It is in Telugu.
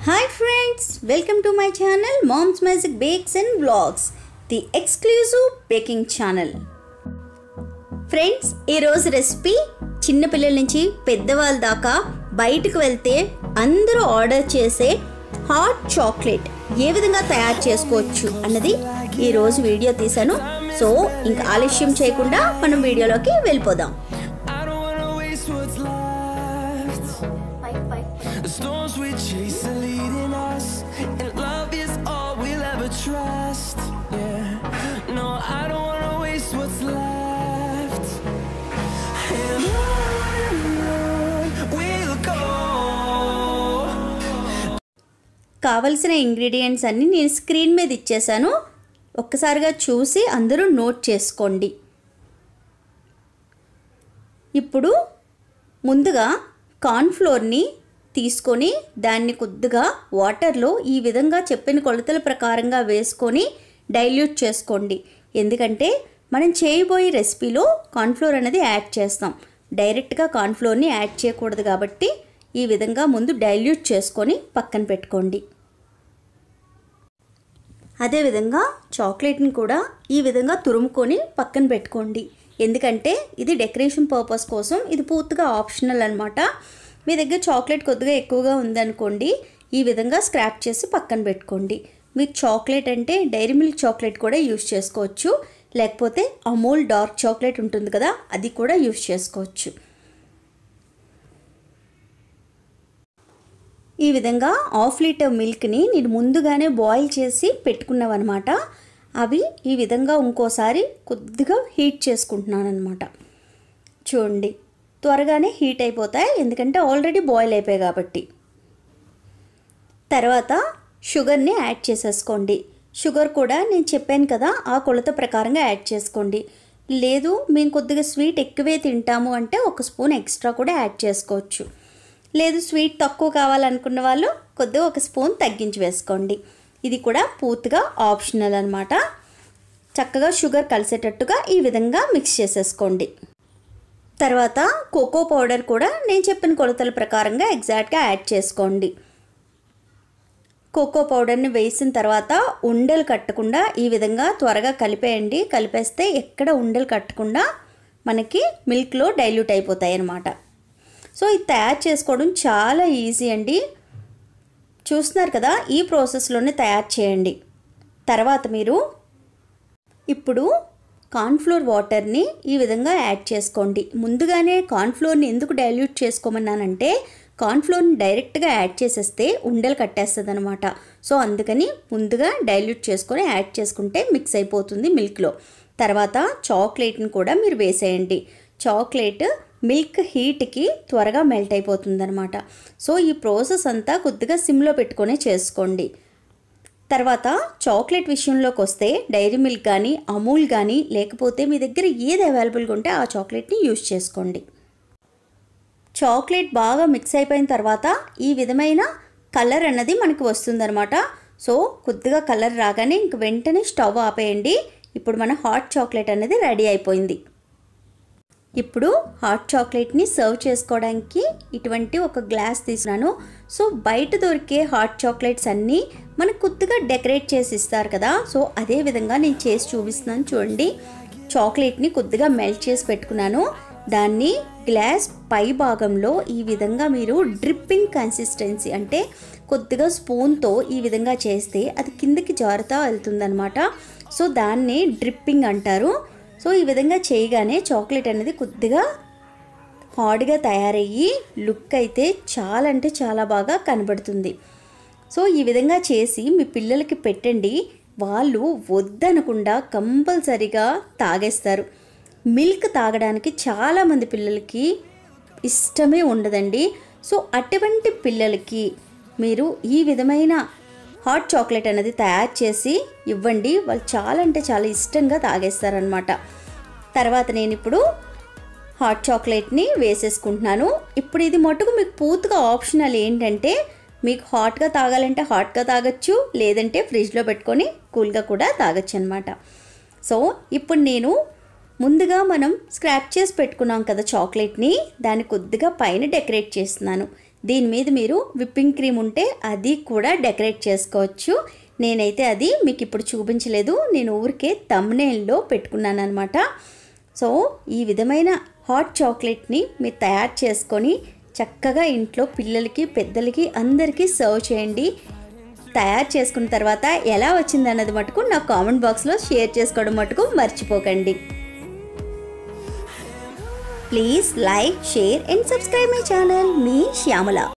Hi friends welcome to my channel Mom's Magic Bakes and Vlogs the exclusive baking channel friends ఈరోజు రెసిపీ చిన్నపిల్లల నుంచి పెద్దవాళ్ళ దాకా బయటకు వెళ్తే అందరూ ఆర్డర్ చేసే హాట్ చాక్లెట్ ఏ విధంగా తయారు చేసుకోవచ్చు అన్నది ఈరోజు వీడియో తీశాను సో ఇంకా ఆలస్యం చేయకుండా మనం వీడియోలోకి వెళ్ళిపోదాం I don't wanna waste what's left. The storms we chase are leading us, and love is all we'll ever trust. Yeah, no, I don't wanna waste what's left. And on we'll go. కావలసిన ఇంగ్రీడియంట్స్ అన్నీ నేను స్క్రీన్ మీద ఇచ్చేసాను ఒక్కసారిగా చూసి అందరూ నోట్ చేసుకోండి ఇప్పుడు ముందుగా కార్న్ఫ్లోర్ని తీసుకొని దాన్ని కొద్దిగా వాటర్లో ఈ విధంగా చెప్పిన కొలతల ప్రకారంగా వేసుకొని డైల్యూట్ చేసుకోండి ఎందుకంటే మనం చేయబోయే రెసిపీలో కార్న్ఫ్లోర్ అనేది యాడ్ చేస్తాం డైరెక్ట్గా కార్న్ఫ్లోర్ని యాడ్ చేయకూడదు కాబట్టి ఈ విధంగా ముందు డైల్యూట్ చేసుకొని పక్కన పెట్టుకోండి అదేవిధంగా చాక్లెట్ని కూడా ఈ విధంగా తురుముకొని పక్కన పెట్టుకోండి ఎందుకంటే ఇది డెకరేషన్ పర్పస్ కోసం ఇది పూర్తిగా ఆప్షనల్ అనమాట మీ దగ్గర చాక్లెట్ కొద్దిగా ఎక్కువగా ఉందనుకోండి ఈ విధంగా స్క్రాప్ చేసి పక్కన పెట్టుకోండి మీకు చాక్లెట్ అంటే డైరీ మిల్క్ చాక్లెట్ కూడా యూస్ చేసుకోవచ్చు లేకపోతే అమూల్ డార్క్ చాక్లెట్ ఉంటుంది కదా అది కూడా యూస్ చేసుకోవచ్చు ఈ విధంగా హాఫ్ లీటర్ మిల్క్ని నేను ముందుగానే బాయిల్ చేసి పెట్టుకున్నావన్నమాట అవి ఈ విధంగా ఇంకోసారి కొద్దిగా హీట్ చేసుకుంటున్నాను అనమాట చూడండి త్వరగానే హీట్ అయిపోతాయి ఎందుకంటే ఆల్రెడీ బాయిల్ అయిపోయాయి కాబట్టి తర్వాత షుగర్ని యాడ్ చేసేసుకోండి షుగర్ కూడా నేను చెప్పాను కదా ఆ కొలత ప్రకారంగా యాడ్ చేసుకోండి లేదు మేము కొద్దిగా స్వీట్ ఎక్కువే తింటాము అంటే ఒక స్పూన్ ఎక్స్ట్రా కూడా యాడ్ చేసుకోవచ్చు లేదు స్వీట్ తక్కువ కావాలనుకున్న వాళ్ళు కొద్దిగా ఒక స్పూన్ తగ్గించి వేసుకోండి ఇది కూడా పూర్తిగా ఆప్షనల్ అనమాట చక్కగా షుగర్ కలిసేటట్టుగా ఈ విధంగా మిక్స్ చేసేసుకోండి తర్వాత కోకో పౌడర్ కూడా నేను చెప్పిన కొలతల ప్రకారంగా ఎగ్జాక్ట్గా యాడ్ చేసుకోండి కోకో పౌడర్ని వేసిన తర్వాత ఉండలు కట్టకుండా ఈ విధంగా త్వరగా కలిపేయండి కలిపేస్తే ఎక్కడ ఉండలు కట్టకుండా మనకి మిల్క్లో డైల్యూట్ అయిపోతాయి అన్నమాట సో ఇది తయారు చేసుకోవడం చాలా ఈజీ అండి చూస్తున్నారు కదా ఈ ప్రాసెస్లోనే తయారు చేయండి తర్వాత మీరు ఇప్పుడు కార్న్ఫ్లోర్ వాటర్ని ఈ విధంగా యాడ్ చేసుకోండి ముందుగానే కార్న్ఫ్లోర్ని ఎందుకు డైల్యూట్ చేసుకోమన్నానంటే కార్న్ఫ్లోర్ని డైరెక్ట్గా యాడ్ చేసేస్తే ఉండలు కట్టేస్తుంది అనమాట సో అందుకని ముందుగా డైల్యూట్ చేసుకొని యాడ్ చేసుకుంటే మిక్స్ అయిపోతుంది మిల్క్లో తర్వాత చాక్లెట్ని కూడా మీరు వేసేయండి చాక్లెట్ మిల్క్ హీట్కి త్వరగా మెల్ట్ అయిపోతుంది అనమాట సో ఈ ప్రాసెస్ అంతా కొద్దిగా సిమ్లో పెట్టుకొని చేసుకోండి తర్వాత చాక్లెట్ విషయంలోకి వస్తే డైరీ మిల్క్ కానీ అమూల్ కానీ లేకపోతే మీ దగ్గర ఏది అవైలబుల్గా ఉంటే ఆ చాక్లెట్ని యూజ్ చేసుకోండి చాక్లెట్ బాగా మిక్స్ అయిపోయిన తర్వాత ఈ విధమైన కలర్ అన్నది మనకి వస్తుందన్నమాట సో కొద్దిగా కలర్ రాగానే ఇంక వెంటనే స్టవ్ ఆపేయండి ఇప్పుడు మన హాట్ చాక్లెట్ అనేది రెడీ అయిపోయింది ఇప్పుడు హాట్ చాక్లెట్ని సర్వ్ చేసుకోవడానికి ఇటువంటి ఒక గ్లాస్ తీసుకున్నాను సో బయట దొరికే హాట్ చాక్లెట్స్ అన్నీ మనకు కొద్దిగా డెకరేట్ చేసి ఇస్తారు కదా సో అదే విధంగా నేను చేసి చూపిస్తున్నాను చూడండి చాక్లెట్ని కొద్దిగా మెల్ట్ చేసి పెట్టుకున్నాను దాన్ని గ్లాస్ పై భాగంలో ఈ విధంగా మీరు డ్రిప్పింగ్ కన్సిస్టెన్సీ అంటే కొద్దిగా స్పూన్తో ఈ విధంగా చేస్తే అది కిందకి జారుతా వెళ్తుందనమాట సో దాన్ని డ్రిప్పింగ్ అంటారు సో ఈ విధంగా చేయగానే చాక్లెట్ అనేది కొద్దిగా హార్డ్గా తయారయ్యి లుక్ అయితే చాలా అంటే చాలా బాగా కనబడుతుంది సో ఈ విధంగా చేసి మీ పిల్లలకి పెట్టండి వాళ్ళు వద్దనకుండా కంపల్సరిగా తాగేస్తారు మిల్క్ తాగడానికి చాలామంది పిల్లలకి ఇష్టమే ఉండదండి సో అటువంటి పిల్లలకి మీరు ఈ విధమైన హాట్ చాక్లెట్ అనేది తయారు చేసి ఇవ్వండి వాళ్ళు చాలా అంటే చాలా ఇష్టంగా తాగేస్తారనమాట తర్వాత నేను ఇప్పుడు హాట్ చాక్లెట్ని వేసేసుకుంటున్నాను ఇప్పుడు ఇది మటుకు మీకు పూర్తిగా ఆప్షనల్ ఏంటంటే మీకు హాట్గా తాగాలంటే హాట్గా తాగొచ్చు లేదంటే ఫ్రిడ్జ్లో పెట్టుకొని కూల్గా కూడా తాగొచ్చు అనమాట సో ఇప్పుడు నేను ముందుగా మనం స్క్రాప్ చేసి పెట్టుకున్నాం కదా చాక్లెట్ని దాన్ని కొద్దిగా పైన డెకరేట్ చేస్తున్నాను దీని మీద మీరు విప్పింగ్ క్రీమ్ ఉంటే అది కూడా డెకరేట్ చేసుకోవచ్చు నేనైతే అది మీకు ఇప్పుడు చూపించలేదు నేను ఊరికే తమ్నేల్లో పెట్టుకున్నాను అనమాట సో ఈ విధమైన హాట్ చాక్లెట్ని మీరు తయారు చేసుకొని చక్కగా ఇంట్లో పిల్లలకి పెద్దలకి అందరికీ సర్వ్ చేయండి తయారు చేసుకున్న తర్వాత ఎలా వచ్చింది అన్నది మటుకు నా కామెంట్ బాక్స్లో షేర్ చేసుకోవడం మటుకు మర్చిపోకండి please like share and subscribe my channel మీ శ్యామల